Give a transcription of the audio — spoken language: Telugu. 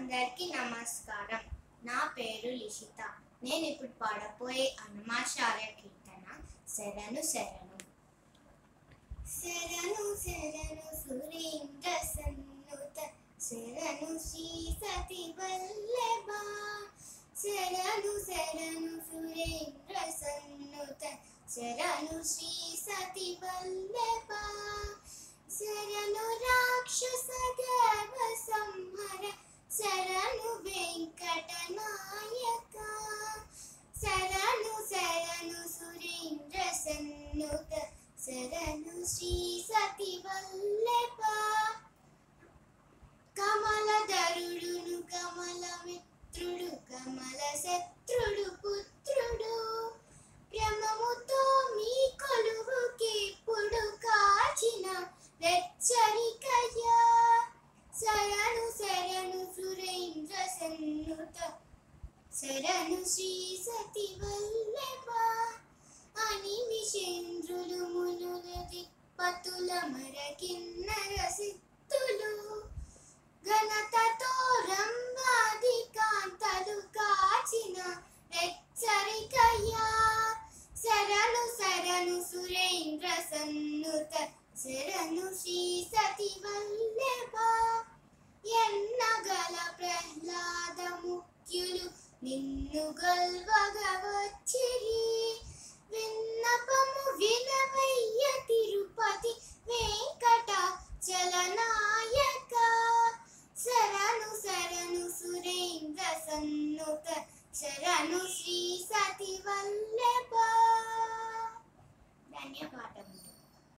అందరికీ నమస్కారం నా పేరు లిషిత నేను ఇప్పుడు పాడపోయే హనుమాచార్య కీర్తన శరణు శరణు శరణు శరణు సురేంద్ర సన్నుత శరణు శ్రీ సతి వల్లభ శరణు శరణు సురేంద్ర సన్నుత శరణు శ్రీ సతి వల్లభ శరణు రాక్షస గర్వ సంహర శరణు వెంకట నాయక శరణు శరణు సురేంద్ర సన్నుత శరణు శ్రీ సతి వల్లభ కమలధరుడును కమల మిత్రుడు కమల శత్రుడు పుత్రుడు ప్రేమముతో మీ కొలువుకి ఇప్పుడు కాచిన హెచ్చరికయ్యా శరణు శరణు సురేంద్ర సన్నుత శరణు శ్రీ సతి వల్లభ అనిమిషేంద్రులు మునులు దిక్పతుల మరకిన్నర సిద్ధులు ఘనతతో రంగాది కాంతలు కాచిన హెచ్చరికయ్యా శరణు శరణు సురేంద్ర సన్నుత శరణు శ్రీ సతి వల్లభ ఎన్నగల ప్రహ్లాద ముఖ్యులు నిన్ను గల్వగా వచ్చిరి విన్నపము వినవయ్య తిరుపతి